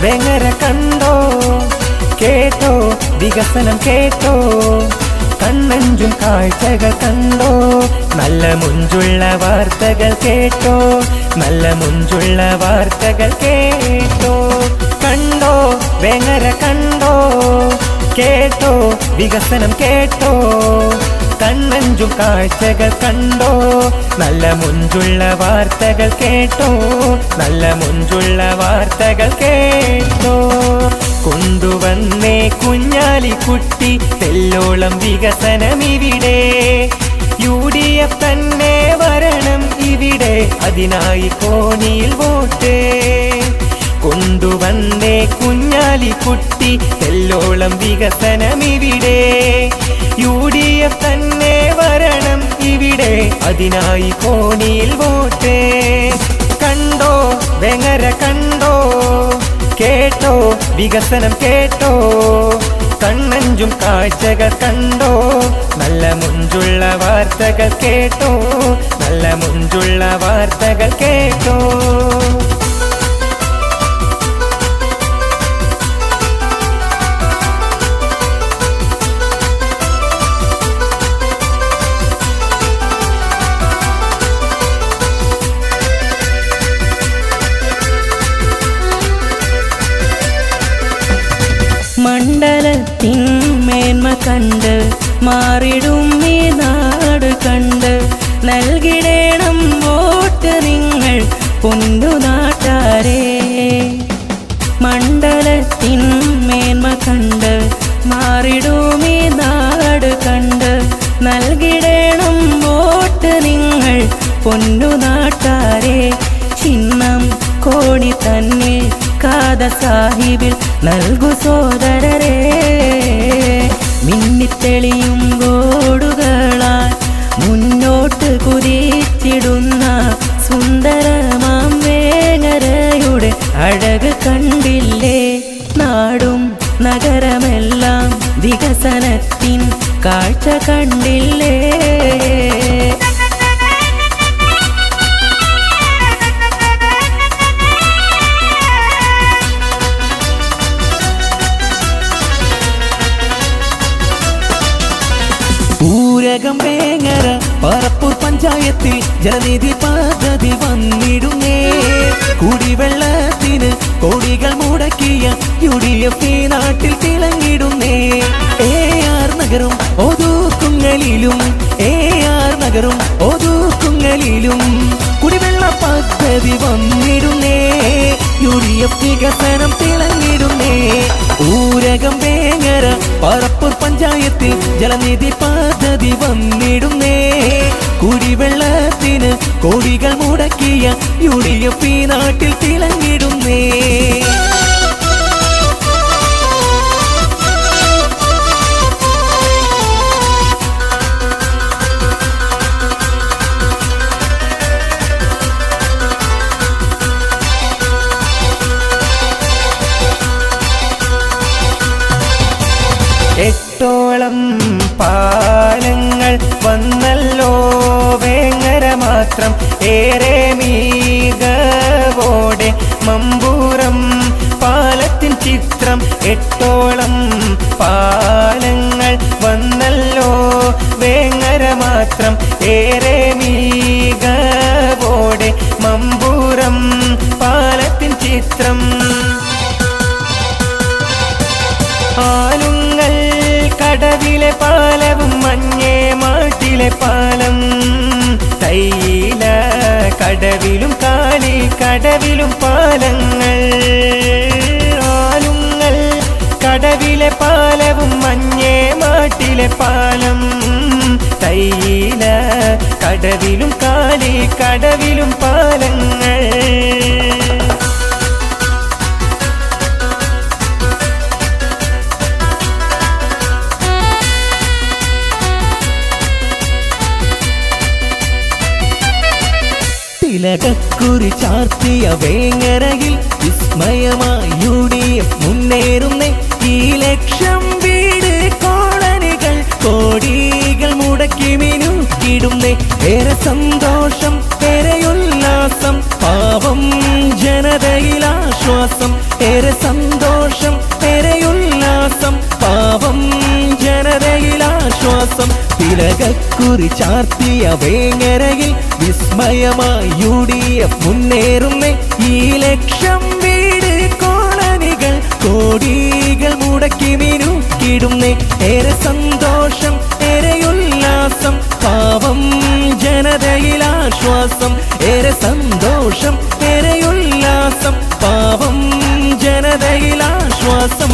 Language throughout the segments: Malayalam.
വെങ്ങര കണ്ടോ കേട്ടോ വികസനം കേട്ടോ കണ്ണഞ്ചും കാഴ്ചകൾ കണ്ടോ നല്ല മുഞ്ചുള്ള വാർത്തകൾ കേട്ടോ നല്ല മുഞ്ചുള്ള വാർത്തകൾ കേട്ടോ കണ്ടോ വെങ്ങര കണ്ടോ കേട്ടോ വികസനം കേട്ടോ കണ്ണഞ്ചും കാഴ്ചകൾ കണ്ടോ നല്ല മുഞ്ചുള്ള വാർത്തകൾ കേട്ടോ നല്ല മുഞ്ചുള്ള വാർത്തകൾ കേട്ടോ കൊണ്ടുവന്നേ കുഞ്ഞാലിക്കുട്ടി തെല്ലോളം വികസനം ഇവിടെ യു ഡി എഫ് തന്നെ വരണം ഇവിടെ അതിനായി കോണിയിൽ വോട്ട് കൊണ്ടുവന്നേ കുഞ്ഞാലിക്കുട്ടി തെല്ലോളം വികസനം ഇവിടെ യു ഡി എഫ് തന്നെ വരണം ഇവിടെ അതിനായി കോണിയിൽ വോട്ട് കണ്ടോ വെങ്ങര കണ്ടോ കേട്ടോ വികസനം കേട്ടോ കണ്ണഞ്ചും കാഴ്ചകൾ കണ്ടോ നല്ല മുഞ്ചുള്ള വാർത്തകൾ കേട്ടോ നല്ല മുഞ്ചുള്ള വാർത്തകൾ കേട്ടോ മണ്ഡലത്തിൻ മേന്മ കണ്ട് മാറിടും ഈ നാട് കണ്ട് നൽകിടേണം വോട്ട് നിങ്ങൾ പൊന്നു നാട്ടാരേ മണ്ഡലത്തിൻ മേന്മ കണ്ട് മാറിടും ഈ നാട് കണ്ട് നൽകിടേണം വോട്ട് നിങ്ങൾ പൊന്നു നാട്ടാരേ ചിഹ്നം കോണി തന്നെ കാത സാഹിബിൽ നൽകു സോദരരെ മിന്നിത്തെളിയും ഗോടുകളാൽ മുന്നോട്ട് കുതിച്ചിടുന്ന സുന്ദരമാം വേങ്ങരയുടെ അഴക് കണ്ടില്ലേ നാടും നഗരമെല്ലാം വികസനത്തിൻ കാഴ്ച കണ്ടില്ലേ ഊരകം വേങ്ങര പറപ്പൂർ പഞ്ചായത്തിൽ ജലനിധി പദ്ധതി വന്നിടുന്നേ കുടിവെള്ളത്തിന് കോടികൾ മുടക്കിയ യു ഡി എഫ് ഈ നാട്ടിൽ തിളങ്ങിടുന്നേ എ ആർ നഗറും ഒതുക്കുങ്ങളിലും എ ആർ നഗറും ഒതുക്കുങ്ങളിലും കുടിവെള്ള പദ്ധതി വന്നിടുന്നേ യു ഡി എഫ് വികസനം തിളങ്ങിടുന്നേ ഊരകം വേങ്ങര പറപ്പൂർ പഞ്ചായത്തിൽ ജലനിധി പദ്ധതി വന്നിടുന്നേ കുടിവെള്ളത്തിന് കോടികൾ മുടക്കിയ യു ഡി എഫ് ഈ നാട്ടിൽ തിളങ്ങിടുന്നേ എട്ടോളം പാലങ്ങൾ വന്നല്ലോ വേങ്ങര മാത്രം ഏറെ മീകവോടെ മമ്പൂറം പാലത്തിൻ ചിത്രം എട്ടോളം പാലങ്ങൾ വന്നല്ലോ വേങ്ങര മാത്രം ഏറെ മീകവോടെ മമ്പൂറം പാലത്തിൻ ചിത്രം ആലുങ്ങൾ കടവിലെ പാലവും മഞ്ഞേ മാട്ടിലെ പാലം തൈല കടവിലും കാലി കടവിലും പാലങ്ങൾ ആലുങ്ങൾ കടവിലെ പാലവും മഞ്ഞേ മാട്ടിലെ പാലം തൈല കടവിലും കാലി കടവിലും പാലങ്ങൾ തിലകക്കുറി ചാർത്തിയ വേങ്ങരയിൽ വിസ്മയമായി യു ഡി എഫ് മുന്നേറുന്നേ ഈ ലക്ഷം വീട് കോളനികൾ കോടികൾ മുടക്കി മിനുക്കിടുന്നേ ഏറെ സന്തോഷം ഏറെ ഉല്ലാസം പാവം ജനതയിൽ ആശ ആശ്വാസം ഏറെ സന്തോഷം ഏറെ ഉല്ലാസം പാവം ജനതയിൽ ആശ്വാസം തിലകക്കുറി ചാർത്തിയ വേങ്ങരയിൽ വിസ്മയമായി യു ഡി എഫ് മുന്നേറുന്നേ ഈ ലക്ഷം വീട് കോളനികൾ കോടികൾ മുടക്കി മിനുക്കിടുന്നേ ഏറെ സന്തോഷം ഏറെ ഉല്ലാസം പാവം ജനതയിൽ ആശ്വാസം ഏറെ സന്തോഷം ഏറെ ഉല്ലാസം പാവം ജനതയിൽ ആശ്വാസം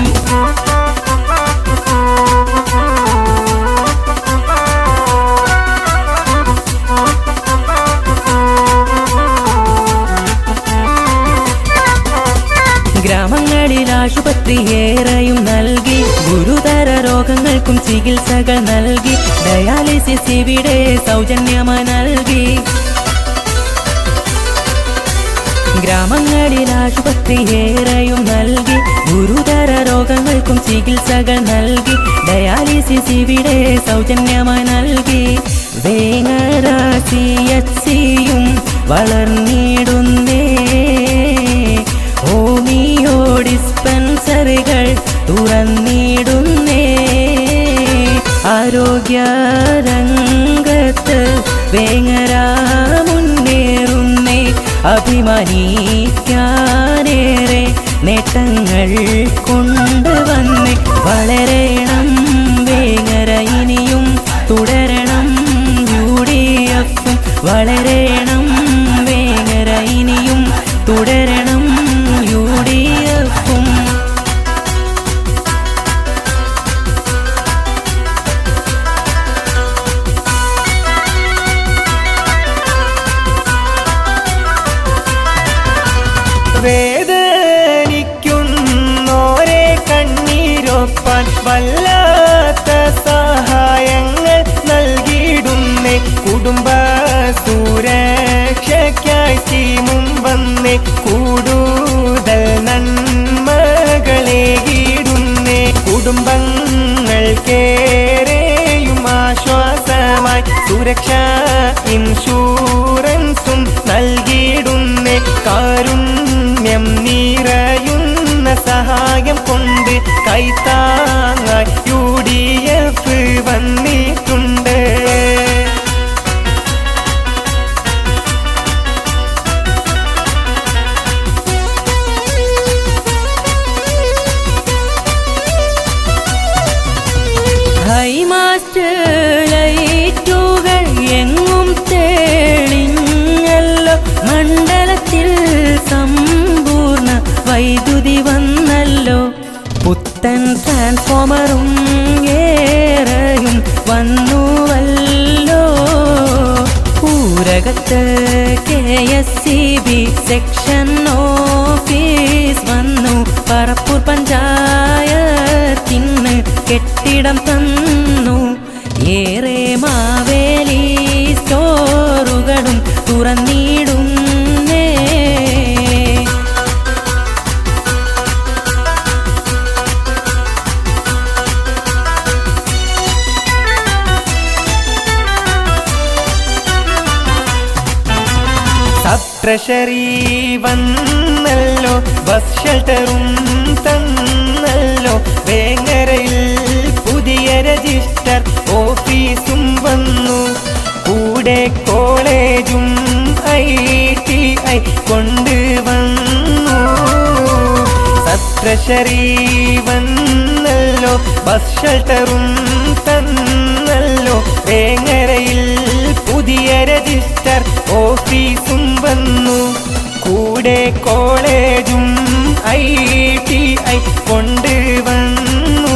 ഗ്രാമങ്ങളിൽ ആശുപത്രി ഏറെയും നൽകി ഗുരുതര രോഗങ്ങൾക്കും ചികിത്സകൾ നൽകി ഡയാലിസിസ് ഇവിടെ സൗജന്യമായി നൽകി ഗ്രാമങ്ങളിൽ ആശുപത്രി ഏറെയും നൽകി ഗുരുതര രോഗങ്ങൾക്കും ചികിത്സകൾ നൽകി ഡയാലിസിസ് ഇവിടെ സൗജന്യമായി നൽകി വേങ്ങര സി എച്ച് സിയും വളർന്നിടുന്നേ ഹോമിയോ ഡിസ്പെൻസറികൾ തുറന്നിടുന്നേ ആരോഗ്യ രംഗത്ത് വേങ്ങര മുന്നേറുന്നേ അഭിമാനിക്കാനേറെ നേട്ടങ്ങൾ കൊണ്ടുവന്നേ വളരണം വേങ്ങര ഇനിയും തുടരണം യു ഡി എഫും വളരണം വേങ്ങര ഇനിയും തുടരണം യു ഡി എഫും വേദനിക്കുന്നോരെ കണ്ണീരൊപ്പാൻ വല്ലാത്ത സഹായങ്ങൾ നൽകിയിടുന്നേ കുടുംബ സുരക്ഷയ്ക്കായി സ്കീമും വന്നേ കൂടുതൽ നന്മകളേകിടുന്നേ കുടുംബങ്ങൾക്കേറെയും ആശ്വാസമായി സുരക്ഷാ ഇൻഷൂറൻസും നൽകിയിടുന്നേ കാരുണ്യം നിറയുന്ന സഹായം കൊണ്ട് കൈത്താങ്ങായി യു ഡി എഫ് വന്നിട്ടുണ്ട് ഹൈമാസ്റ്റ് ലൈറ്റുകൾ എങ്ങും തെളിഞ്ഞല്ലോ മണ്ഡലത്തിൽ സമ്പൂർണ്ണ വൈദ്യുതി വന്നല്ലോ പുത്തൻ ട്രാൻസ്ഫോമറും ഏറെയും വന്നുവല്ലോ ഊരകത്ത് K S C B section office വന്നു പറപ്പൂർ പഞ്ചായത്തിന് കെട്ടിടം തന്നു ഏറെ മാവേലി സ്റ്റോറുകളും തുറന്നിടുന്നേ സബ് ട്രഷറി വന്നല്ലോ ബസ് ഷെൽട്ടറും തന്നല്ലോ വേങ്ങരയിൽ പുതിയ രജിസ്റ്റർ ഓഫീസും വന്നു കൂടെ കോളേജും ഐ ടി ഐ കൊണ്ടുവന്നു സബ് ട്രഷറി വന്നല്ലോ ബസ് ഷെൽട്ടറും തന്നല്ലോ വേങ്ങരയിൽ പുതിയ രജിസ്റ്റർ ഓഫീസും വന്നു കൂടെ കോളേജും ഐ ടി ഐ കൊണ്ടുവന്നു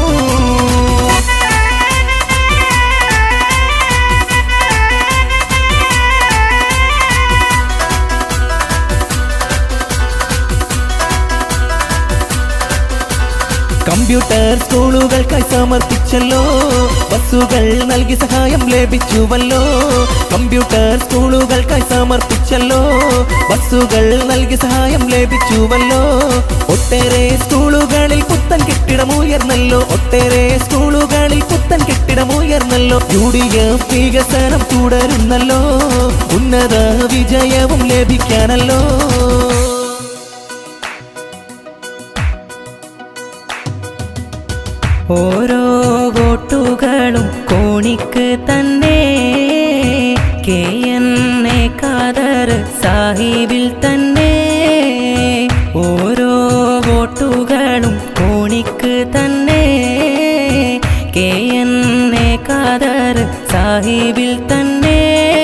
കമ്പ്യൂട്ടർ സ്കൂളുകൾക്കായി സമർപ്പിച്ചല്ലോ ബസ്സുകൾ നൽകി സഹായം ലഭിച്ചുവല്ലോ കമ്പ്യൂട്ടർ സ്കൂളുകൾക്കായി സമർപ്പിച്ചല്ലോ ബസ്സുകൾ നൽകി സഹായം ലഭിച്ചുവല്ലോ ഒട്ടേറെ സ്കൂളുകളിൽ പുത്തൻ കെട്ടിടം ഉയർന്നല്ലോ ഒട്ടേറെ സ്കൂളുകളിൽ പുത്തൻ കെട്ടിടം ഉയർന്നല്ലോ യു ഡി എഫ് വികസനം തുടരുന്നല്ലോ ഉന്നത വിജയവും ലഭിക്കാനല്ലോ ഓരോ വോട്ടുകളും കോണിക്ക് തന്നെ കെ എൻ എ ഖാദർ സാഹിബിൽ തന്നെ ഓരോ വോട്ടുകളും കോണിക്ക് തന്നെ കെ എൻ എ ഖാദർ സാഹിബിൽ തന്നെ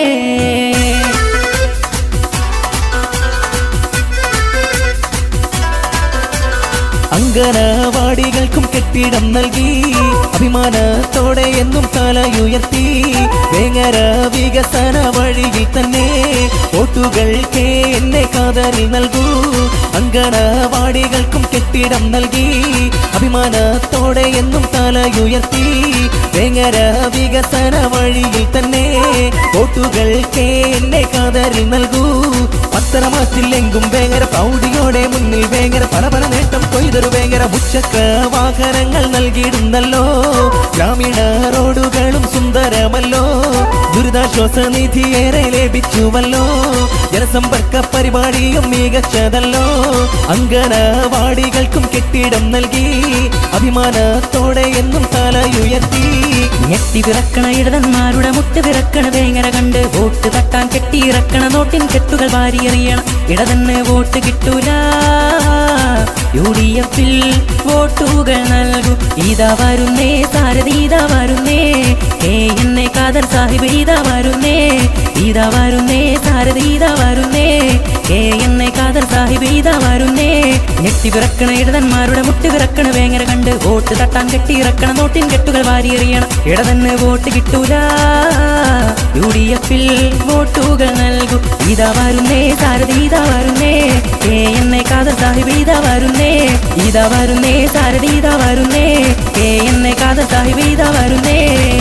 അങ്കനവാടികൾക്കും കെട്ടിടം നൽകി അഭിമാനത്തോടെ എന്നും തലയുയർത്തി വേങ്ങര വികസന വഴിയിൽ തന്നെ വോട്ടുകൾക്ക് എന്നെ കാതറിൽ നൽകൂ അങ്കനവാടികൾക്കും കെട്ടിടം നൽകി അഭിമാനത്തോടെ എന്നും തലയുയർത്തി വേങ്ങര വികസന വഴിയിൽ തന്നെ വോട്ടുകൾക്ക് എന്നെ കാതറിൽ നൽകൂ പത്തരമാസത്തിലെങ്കും വേങ്ങര പ്രൗഢിയോടെ മുന്നിൽ വേങ്ങര പല പല നേട്ടം കൊയ്തൊരു വേങ്ങര ഉച്ചക്ക വാഹനങ്ങൾ നൽകിയിടുന്നല്ലോ ഗ്രാമീണ റോഡുകളും സുന്ദരമല്ലോ ദുരിതാശ്വാസ നിധി ഏറെ ലഭിച്ചുവല്ലോ ജനസമ്പർക്ക പരിപാടിയും മികച്ചതല്ലോ അങ്കനവാടികൾക്കും കെട്ടിടം നൽകി അഭിമാനത്തോടെ എന്നും തലയുയർത്തി ഞെട്ടി പിറക്കണ ഇടതന്മാരുടെ മുട്ട് പിറക്കണ വേങ്ങര കണ്ട് വോട്ട് തട്ടാൻ കെട്ടിയിറക്കണ നോട്ടിൻ കെട്ടുകൾ വാരിയെറിയണം ഇടതന്നെ വോട്ട് കിട്ടൂല യു ഡി എഫിൽ വോട്ടുകൾ നൽകൂ ഇതാ വരുന്നേ സാരഥി ഇതാ വരുന്നേ കെ എന്നെ കാതൽ സാഹിബ് ഇതാ വരുന്നേ ഇതാ വരുന്നേ സാരഥി ഇതാ വരുന്നേ കെ എന്നെ കാതൽ സാഹിബ് ഇതാ വരുന്നേ ഞെട്ടി പിറക്കണ ഇടതന്മാരുടെ മുട്ട് പിറക്കണ വേങ്ങര കണ്ട് വോട്ട് തട്ടാൻ കെട്ടിയിറക്കണ നോട്ടിൻ കെട്ടുകൾ വാരിയെറിയണം ഇടതന്നെ വോട്ട് കിട്ടൂല യു ഡി എഫിൽ വോട്ടുകൾ നൽകൂ ഇതാ വരുന്നേ സാരഥി ഇതാ വരുന്നേ കെ എന്നെ കാതൽ സാഹിബ് ഇതാ വരുന്നേ ഇതാ വരുന്നേ സാരഥി ഇതാ വരുന്നേ കെ എന്നെ കാതൽ സാഹിബ് ഇതാ വരുന്നേ